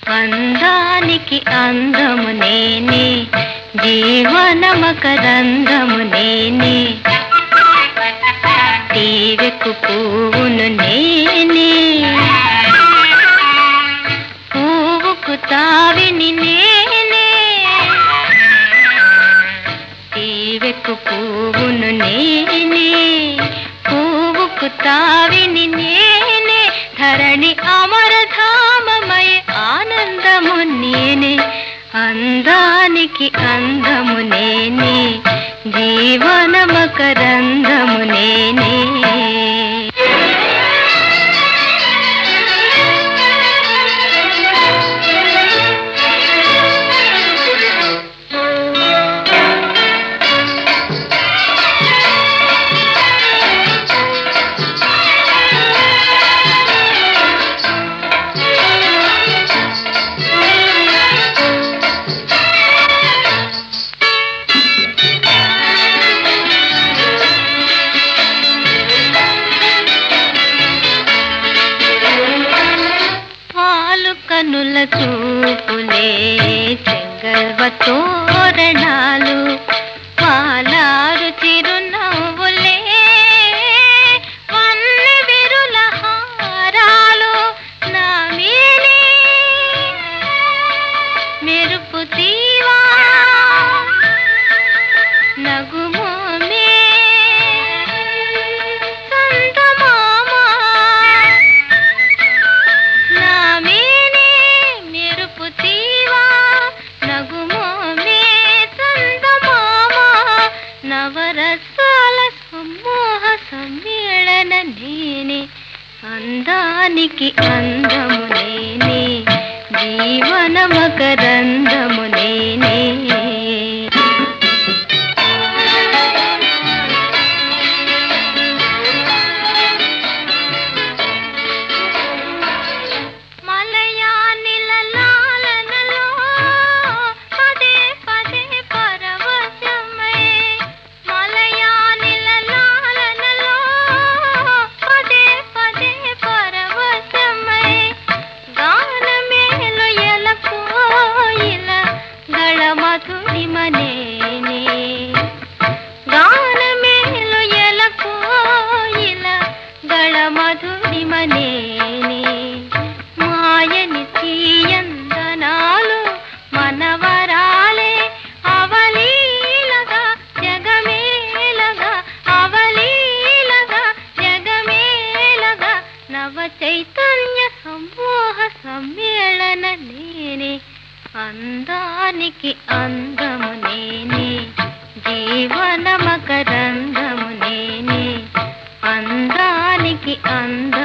అందానికి అందము నేనే జీవనమకరందము నేనే తీవెకు పువ్వును నేనే పువ్వుకు తావిని నేనే తీవెకు పువ్వును నేనే పువ్వుకు తావిని నేనే ధరణి అమరధామమయ ఆనందము నేనే అందానికి అందము నేనే జీవనమకరందము నేనే పాలు కనుల చూపులే చెంగల్వ తోరణాలు పాలారు చిరునవ్వులే వన్నె విరుల హారాలు నా మేలే మెరుపు తీవా నగుమోమే సంతమామా నామేనే మెరుపు తీవా నగుమోమే చందమామ నవరసాల సమ్మోహ సమ్మేళన నేనే అందానికి అందము నేనే జీవన మకరందము నేనే మలయానిలలాలనలో పదే పదే పరవశమై మలయానిలలాలనలో పదే పదే పరవశమై గానమేలు ఎలకోయిల గళమధురిమనేనే గానమేలు ఎలకోయిల గళమధురిమనేనే మాయని తీయందనాలు మనవరాలే అవలీలగా జగమేలగా అవలీలగా జగమేలగా నవ చైతన్య సమూహ సమ్మేళన నేనే అందానికి అందము నేనే జీవన మకరందము నేనే అందానికి అందము